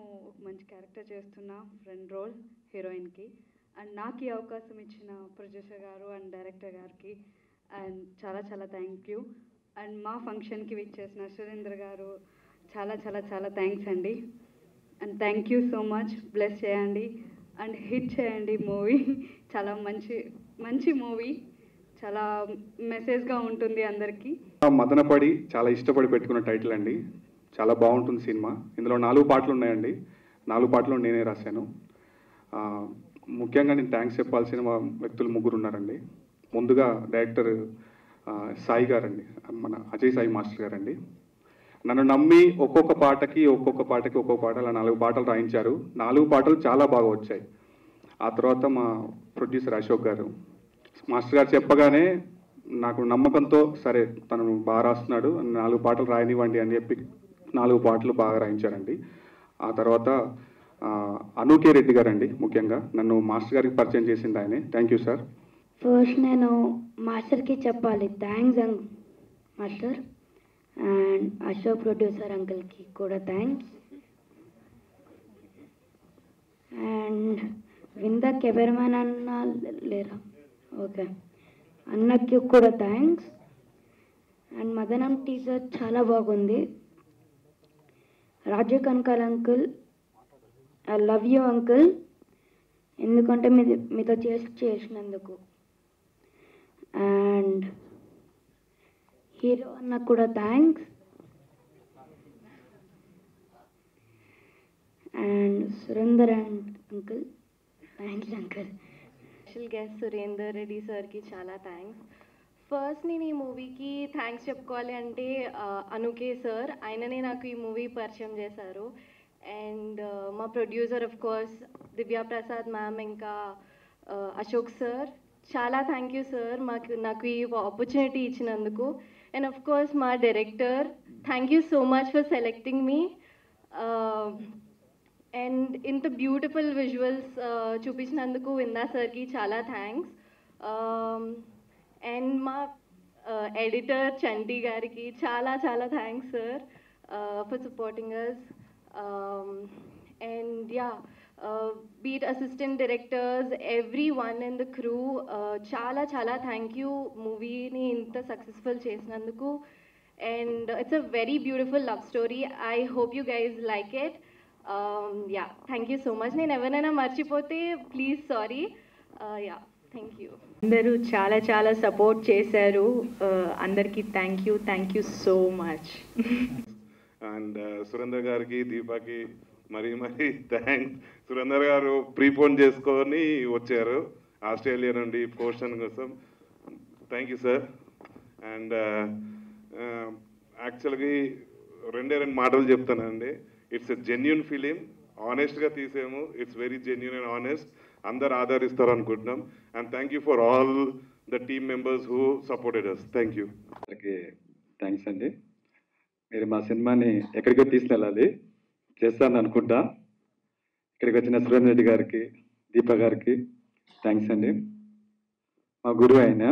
ఒక మంచి క్యారెక్టర్ చేస్తున్నా ఫ్రెండ్ రోల్ హీరోయిన్కి అండ్ నాకు ఈ అవకాశం ఇచ్చిన ప్రొడ్యూసర్ గారు అండ్ డైరెక్టర్ గారికి అండ్ చాలా చాలా థ్యాంక్ యూ అండ్ మా ఫంక్షన్కి విచ్చేసిన సురేంద్ర గారు చాలా చాలా చాలా థ్యాంక్స్ అండి and thank you so much bless చేయండి అండ్ హిట్ చేయండి మూవీ చాలా మంచి మంచి మూవీ చాలా మెసేజ్గా ఉంటుంది అందరికీ మదనపడి చాలా ఇష్టపడి పెట్టుకున్న టైటిల్ అండి చాలా బాగుంటుంది సినిమా ఇందులో నాలుగు పాటలు ఉన్నాయండి నాలుగు పాటలు నేనే రాశాను ఆ, ముఖ్యంగా నేను థ్యాంక్స్ చెప్పాల్సిన మా వ్యక్తులు ముగ్గురు ఉన్నారండి ముందుగా డైరెక్టర్ ఆ, సాయి గారండి మన అజయ్ సాయి మాస్టర్ గారండి నన్ను నమ్మి ఒక్కొక్క పాటకి ఒక్కొక్క పాటకి ఒక్కొక్క పాట అలా నాలుగు పాటలు రాయించారు నాలుగు పాటలు చాలా బాగా వచ్చాయి ఆ తర్వాత మా ప్రొడ్యూసర్ అశోక్ గారు మాస్టర్ గారు చెప్పగానే నాకు నమ్మకంతో సరే తను బాగా రాస్తున్నాడు నాలుగు పాటలు రాయనివ్వండి అని చెప్పి నాలుగు పాటలు బాగా రాయించారండి ఆ తర్వాత ఆ, అనూకే రెడ్డి గారండి ముఖ్యంగా నన్ను మాస్టర్ గారికి పరిచయం చేసింది ఆయనే థ్యాంక్ యూ సార్ ఫస్ట్ నేను మాస్టర్కి చెప్పాలి థ్యాంక్స్ అంక్ మాస్టర్ అండ్ అశోక్ ప్రొడ్యూసర్ అంకుల్కి కూడా థ్యాంక్స్ అండ్ వింద కెమెరామ్యాన్ అన్న లేరా ఓకే అన్నకి కూడా థ్యాంక్స్ అండ్ మదనం టీజర్ చాలా బాగుంది Raju Kanakala uncle I love you uncle ఎందుకంటే మీది మీతో చేసి చేసినందుకు అండ్ హీరో అన్న కూడా thanks and Surender and uncle thanks uncle special guest Surender Reddy సార్కి చాలా థ్యాంక్స్ ఫస్ట్ నేను ఈ మూవీకి థ్యాంక్స్ చెప్పుకోవాలి అంటే ఆ, అనుకే సార్ ఆయననే నాకు ఈ మూవీ పరిచయం చేశారు అండ్ మా producer of course Divya Prasad ma'am ఇంకా ఆ, అశోక్ సార్ చాలా థ్యాంక్ యూ సార్ మాకు నాకు ఈ ఆపర్చునిటీ ఇచ్చినందుకు అండ్ ఆఫ్ కోర్స్ మా director thank you so much for selecting me and ఇంత బ్యూటిఫుల్ విజువల్స్ చూపించినందుకు విందా సార్కి చాలా థ్యాంక్స్ అండ్ మా ఎడిటర్ చంటి గారికి చాలా చాలా thanks sir for supporting us and yeah బీట్ assistant directors every one in the crew చాలా చాలా థ్యాంక్ యూ మూవీని ఇంత సక్సెస్ఫుల్ చేసినందుకు and it's a very beautiful love story I hope you guys like it yeah thank you so much నేను ఎవరైనా మర్చిపోతే please sorry yeah thank you అందరూ చాలా చాలా సపోర్ట్ చేశారు Uh, అందరికీ thank you thank you so much and Surender గారికి దీపాకి మరీ మరీ థ్యాంక్స్ సురేందర్ గారు ప్రీపోన్ చేసుకొని వచ్చారు ఆస్ట్రేలియా నుండి పోర్షన్ కోసం థ్యాంక్ యూ సార్ అండ్ యాక్చువల్గా రెండే రెండు మాటలు చెప్తానండి ఇట్స్ ఎ జెన్యున్ ఫిలిం ఆనెస్ట్గా తీసాము it's very genuine and honest అందరు ఆదరిస్తారు అనుకుంటున్నాం and thank you for all the team members who supported us thank you అందరికి థ్యాంక్స్ అండి మీరు మా సినిమాని ఎక్కడికో తీసుకెళ్ళాలి చేస్తాను అనుకుంటా ఇక్కడికి వచ్చిన సురేంద్ర రెడ్డి గారికి దీప గారికి థ్యాంక్స్ అండి మా గురువు ఆయన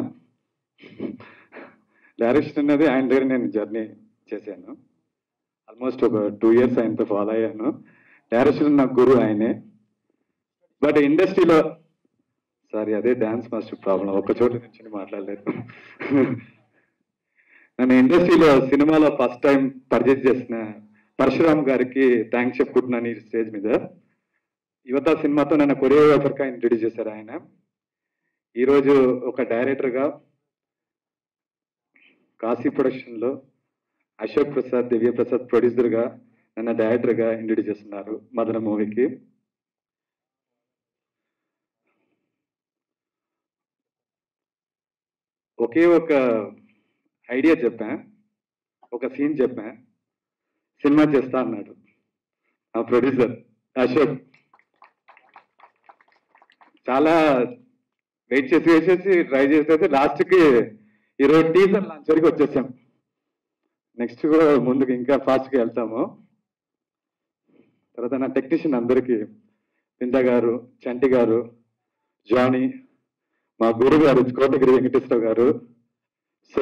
డైరెక్షన్ అనేది ఆయన దగ్గర నేను జర్నీ చేశాను ఆల్మోస్ట్ ఒక టూ ఇయర్స్ ఆయనతో ఫాలో అయ్యాను డైరెక్షన్ నాకు గురువు ఆయనే బట్ ఇండస్ట్రీలో సారీ అదే డ్యాన్స్ మాస్టర్ ప్రాబ్లం ఒక చోట నుంచి మాట్లాడలేదు నన్ను ఇండస్ట్రీలో సినిమాలో ఫస్ట్ టైం పర్చేజ్ చేసిన పరశురామ్ గారికి థ్యాంక్స్ చెప్పుకుంటున్నాను ఈ స్టేజ్ మీద యువత సినిమాతో నన్ను కొరియోగ్రాఫర్గా ఇంట్రడ్యూస్ చేశారు ఆయన ఈరోజు ఒక డైరెక్టర్గా కాశీ ప్రొడక్షన్లో అశోక్ ప్రసాద్ దివ్య ప్రసాద్ ప్రొడ్యూసర్గా నన్ను డైరెక్టర్గా ఇంట్రడ్యూస్ చేస్తున్నారు మదన మూవీకి ఒకే ఒక ఐడియా చెప్పా ఒక సీన్ చెప్పా సినిమా చేస్తా అన్నాడు ఆ ప్రొడ్యూసర్ అశోక్ చాలా వెయిట్ చేసి వెయిట్ చేసి ట్రై చేసేసి లాస్ట్కి ఈరోజు టీజర్ లాంచ్ వరకు వచ్చేసాం నెక్స్ట్ కూడా ముందుకు ఇంకా ఫాస్ట్గా వెళ్తాము తర్వాత నా టెక్నీషియన్ అందరికీ పింద గారు చంటి గారు జానీ మా గురువు గారు కోటగిరి వెంకటేశ్వర గారు సో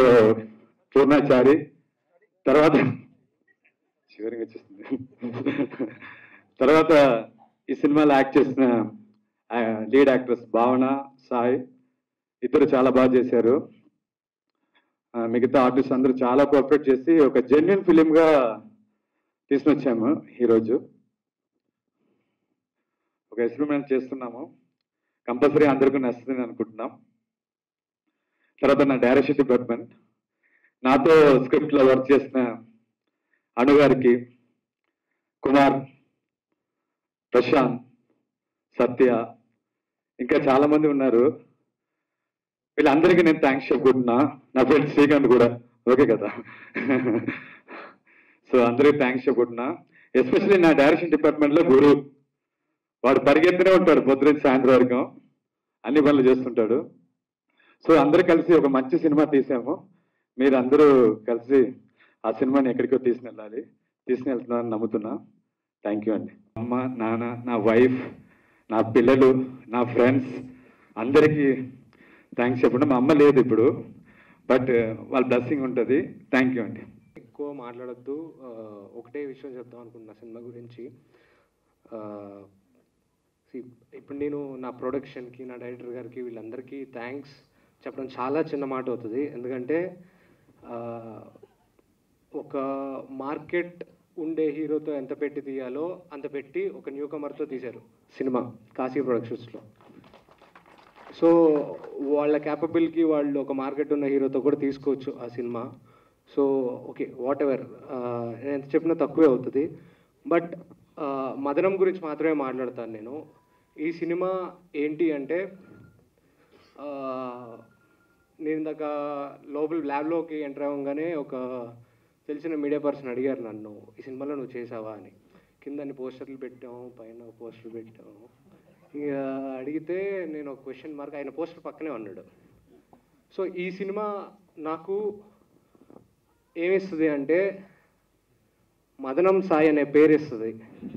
పూర్ణాచారి తర్వాత చివరికి వచ్చేస్తుంది తర్వాత ఈ సినిమాలో యాక్ట్ చేసిన లీడ్ యాక్ట్రెస్ భావన సాయి ఇద్దరు చాలా బాగా చేశారు ఆ, మిగతా ఆర్టిస్ట్ అందరూ చాలా కోఆపరేట్ చేసి ఒక జెన్యున్ ఫిలింగా తీసుకొచ్చాము ఈరోజు ఒక ఎక్స్పెరిమెంట్ చేస్తున్నాము కంపల్సరీ అందరికీ నచ్చుతుంది అనుకుంటున్నాం తర్వాత నా డైరెక్షన్ డిపార్ట్మెంట్ నాతో స్క్రిప్ట్లో వర్క్ చేసిన అను గారికి కుమార్ ప్రశాంత్ సత్య ఇంకా చాలా మంది ఉన్నారు వీళ్ళందరికీ నేను థ్యాంక్స్ చెప్పుకుంటున్నా నా ఫ్రెండ్ శ్రీకాంత్ కూడా ఓకే కదా సో అందరికీ థ్యాంక్స్ చెప్పుకుంటున్నా ఎస్పెషల్లీ నా డైరెక్షన్ డిపార్ట్మెంట్లో గురు వాడు పరిగెత్తనే ఉంటాడు పొద్దున సాయంత్రం వరకు అన్ని పనులు చేస్తుంటాడు సో అందరూ కలిసి ఒక మంచి సినిమా తీసాము మీరు అందరూ కలిసి ఆ సినిమాని ఎక్కడికో తీసుకెళ్ళాలి తీసుకెళ్తున్నారని నమ్ముతున్నా థ్యాంక్ యూ అండి అమ్మ నాన్న నా వైఫ్ నా పిల్లలు నా ఫ్రెండ్స్ అందరికీ థ్యాంక్స్ చెప్పండి మా అమ్మ లేదు ఇప్పుడు బట్ వాళ్ళ బ్లెస్సింగ్ ఉంటుంది థ్యాంక్ యూ అండి ఎక్కువ మాట్లాడొద్దు ఆ, ఒకటే విషయం చెప్దాం అనుకుంటున్నా సినిమా గురించి ఆ, see, ఇప్పుడు నేను నా ప్రొడక్షన్కి నా డైరెక్టర్ గారికి వీళ్ళందరికీ థ్యాంక్స్ చెప్పడం చాలా చిన్న మాట అవుతుంది ఎందుకంటే ఆ, ఒక మార్కెట్ ఉండే హీరోతో ఎంత పెట్టి తీయాలో అంత పెట్టి ఒక న్యూ కమర్తో తీశారు సినిమా కాశీ ప్రొడక్షన్స్లో సో వాళ్ళ క్యాపబిలిటీ వాళ్ళు ఒక మార్కెట్ ఉన్న హీరోతో కూడా తీసుకోవచ్చు ఆ సినిమా సో ఓకే వాట్ ఎవర్ నేను ఎంత చెప్పినా తక్కువే అవుతుంది బట్ మదనం గురించి మాత్రమే మాట్లాడతాను నేను ఈ సినిమా ఏంటి అంటే ఆ, నేను ఇందాక లోపల ల్యాబ్లోకి ఎంటర్ అవ్వగానే ఒక తెలిసిన మీడియా పర్సన్ అడిగారు నన్ను ఈ సినిమాలో నువ్వు చేసావా అని కింద అన్ని పోస్టర్లు పెట్టాము పైన పోస్టర్లు పెట్టాము ఇక అడిగితే నేను ఒక క్వశ్చన్ మార్క్ ఆయన పోస్టర్ పక్కనే ఉన్నాడు సో ఈ సినిమా నాకు ఏమిస్తుంది అంటే మదనం సాయి అనే పేరు ఇస్తుంది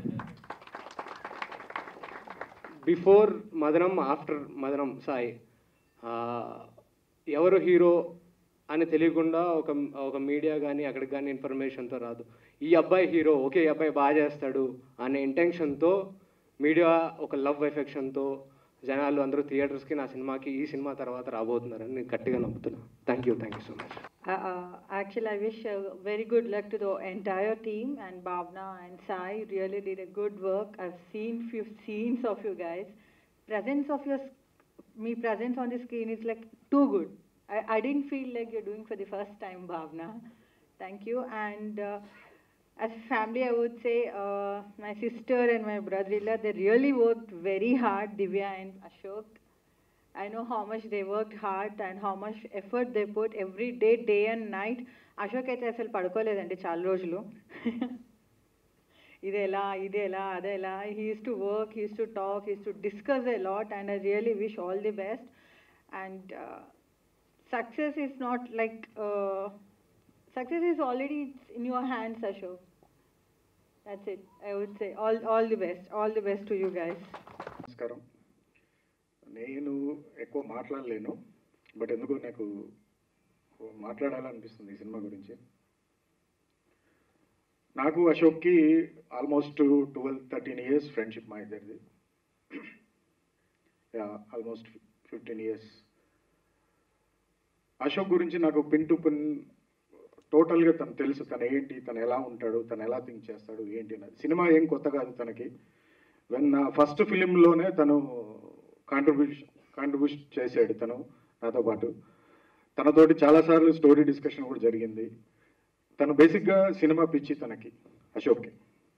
బిఫోర్ మదనం ఆఫ్టర్ మదనం సాయి ఆ, ఎవరు హీరో అని తెలియకుండా ఒక ఒక మీడియా కానీ అక్కడికి కానీ ఇన్ఫర్మేషన్తో రాదు ఈ అబ్బాయి హీరో ఓకే ఈ అబ్బాయి బాగా చేస్తాడు అనే ఇంటెన్షన్తో మీడియా ఒక లవ్ ఎఫెక్షన్తో జనాలు అందరూ థియేటర్స్కి నా సినిమాకి ఈ సినిమా తర్వాత రాబోతున్నారని నేను గట్టిగా నమ్ముతున్నాను thank you thank you so much Uh, uh, actually, I wish uh, very good luck to the entire team and Bhavna and Sai really did a good work. I've seen few scenes of you guys. Presence of your, s- me presence on the screen is like too good. I, I didn't feel like you're doing for the first time, Bhavna. Thank you. And uh, as a family, I would say uh, my sister and my brother-in-law, they really worked very hard, Divya and Ashok. I know how much they worked hard and how much effort they put every day, day and night. Ashok అయితే అసలు పడుకోలేదండి చాలా రోజులు ఇది ఎలా ఇది ఎలా అదే ఎలా he's to work he's to talk he's to discuss a lot and I really wish all the best and success is not like success is already in your hands Ashok that's it I would say all all the best all the best to you guys నమస్కారం నేను ఎక్కువ మాట్లాడలేను but ఎందుకో నాకు మాట్లాడాలనిపిస్తుంది ఈ సినిమా గురించి నాకు అశోక్కి almost twelve thirteen years friendship మా ఇద్దరిది ఆల్మోస్ట్ ఫిఫ్టీన్ ఇయర్స్ అశోక్ గురించి నాకు పిన్ టు పిన్ టోటల్గా తను తెలుసు తను ఏంటి తను ఎలా ఉంటాడు తను ఎలా థింక్ చేస్తాడు ఏంటి అనేది సినిమా ఏం కొత్త కాదు తనకి వెన్ ఫస్ట్ ఫిలింలోనే తను కాంట్రిబ్యూషన్ కాంట్రిబ్యూషన్ చేశాడు తను నాతో పాటు తనతోటి చాలాసార్లు స్టోరీ డిస్కషన్ కూడా జరిగింది తను బేసిక్గా సినిమా పిచ్చి తనకి అశోక్కి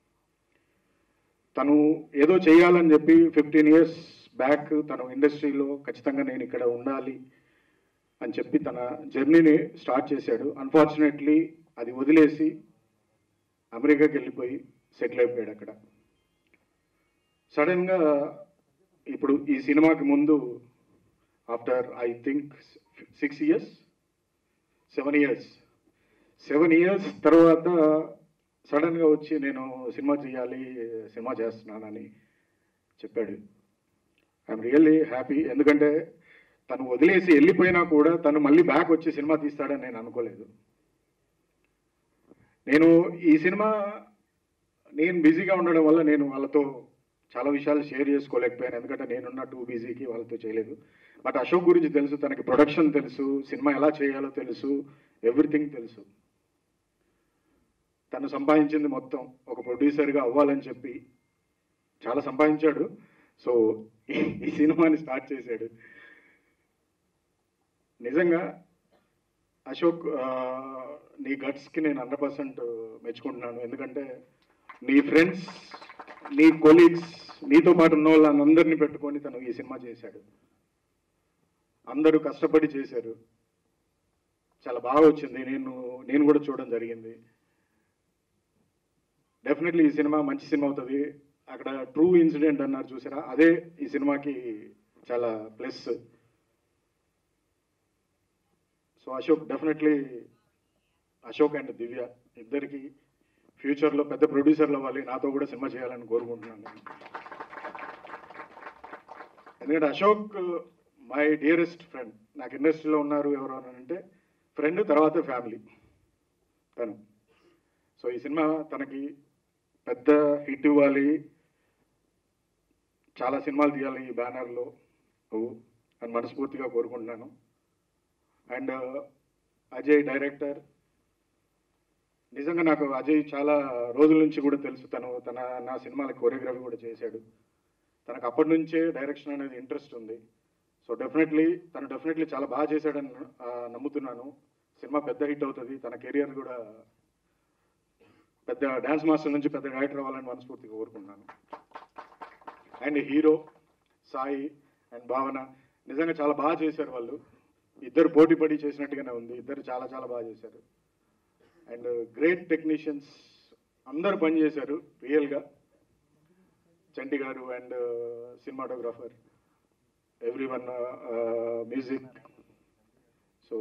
తను ఏదో చేయాలని చెప్పి ఫిఫ్టీన్ ఇయర్స్ బ్యాక్ తను ఇండస్ట్రీలో ఖచ్చితంగా నేను ఇక్కడ ఉండాలి అని చెప్పి తన జర్నీని స్టార్ట్ చేశాడు అన్ఫార్చునేట్లీ అది వదిలేసి అమెరికాకి వెళ్ళిపోయి సెటిల్ అయిపోయాడు అక్కడ సడన్గా ఇప్పుడు ఈ సినిమాకి ముందు after I think six years seven years seven years తర్వాత సడన్గా వచ్చి నేను సినిమా చేయాలి సినిమా చేస్తున్నానని చెప్పాడు ఐఎమ్ రియల్లీ హ్యాపీ ఎందుకంటే తను వదిలేసి వెళ్ళిపోయినా కూడా తను మళ్ళీ బ్యాక్ వచ్చి సినిమా తీస్తాడని నేను అనుకోలేదు నేను ఈ సినిమా నేను బిజీగా ఉండడం వల్ల నేను వాళ్ళతో చాలా విషయాలు షేర్ చేసుకోలేకపోయాను ఎందుకంటే నేనున్న టూ బిజీకి వాళ్ళతో చేయలేదు బట్ అశోక్ గురించి తెలుసు తనకి ప్రొడక్షన్ తెలుసు సినిమా ఎలా చేయాలో తెలుసు ఎవ్రీథింగ్ తెలుసు తను సంపాదించింది మొత్తం ఒక ప్రొడ్యూసర్గా అవ్వాలని చెప్పి చాలా సంపాదించాడు సో ఈ- ఈ సినిమాని స్టార్ట్ చేశాడు నిజంగా అశోక్ ఆ, నీ గట్స్కి నేను హండ్రెడ్ పర్సెంట్ మెచ్చుకుంటున్నాను ఎందుకంటే నీ ఫ్రెండ్స్ నీ కొలీగ్స్ నీతో పాటు ఉన్న వాళ్ళందరినీ పెట్టుకొని తను ఈ సినిమా చేశాడు అందరూ కష్టపడి చేశారు చాలా బాగా వచ్చింది నేను నేను కూడా చూడడం జరిగింది డెఫినెట్లీ ఈ సినిమా మంచి సినిమా అవుతుంది అక్కడ ట్రూ ఇన్సిడెంట్ అన్నారు చూసారా అదే ఈ సినిమాకి చాలా plus so Ashok definitely Ashok and Divya ఇద్దరికి ఫ్యూచర్లో పెద్ద ప్రొడ్యూసర్లు అవ్వాలి నాతో కూడా సినిమా చేయాలని కోరుకుంటున్నాను ఎందుకంటే అశోక్ మై డియరెస్ట్ ఫ్రెండ్ నాకు ఇండస్ట్రీలో ఉన్నారు ఎవరు అని అంటే ఫ్రెండ్ తర్వాత ఫ్యామిలీ తను సో ఈ సినిమా తనకి పెద్ద హిట్ ఇవ్వాలి చాలా సినిమాలు తీయాలి ఈ బ్యానర్లో నువ్వు అని మనస్ఫూర్తిగా కోరుకుంటున్నాను అండ్ అజయ్ డైరెక్టర్ నిజంగా నాకు అజయ్ చాలా రోజుల నుంచి కూడా తెలుసు తను తన నా సినిమాల కొరియోగ్రఫీ కూడా చేశాడు తనకు అప్పటి నుంచే డైరెక్షన్ అనేది ఇంట్రెస్ట్ ఉంది సో డెఫినెట్లీ తను డెఫినెట్లీ చాలా బాగా చేశాడని ఆ, నమ్ముతున్నాను సినిమా పెద్ద హిట్ అవుతుంది తన కెరియర్ కూడా పెద్ద డ్యాన్స్ మాస్టర్ నుంచి పెద్ద డైరెక్టర్ అవ్వాలని మనస్ఫూర్తిగా కోరుకుంటున్నాను అండ్ హీరో సాయి అండ్ భావన నిజంగా చాలా బాగా చేశారు వాళ్ళు ఇద్దరు పోటీ పడి చేసినట్టుగానే ఉంది ఇద్దరు చాలా చాలా బాగా చేశారు అండ్ గ్రేట్ టెక్నీషియన్స్ అందరు పని చేశారు రియల్గా చంటి గారు and cinematographer every one music so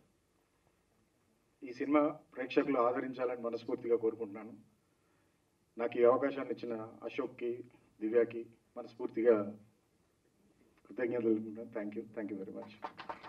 ఈ సినిమా ప్రేక్షకులు ఆదరించాలని మనస్ఫూర్తిగా కోరుకుంటున్నాను నాకు ఈ అవకాశాన్ని ఇచ్చిన అశోక్కి దివ్యాకి మనస్ఫూర్తిగా కృతజ్ఞతలు తెలుపుకుంటాను thank you thank you very much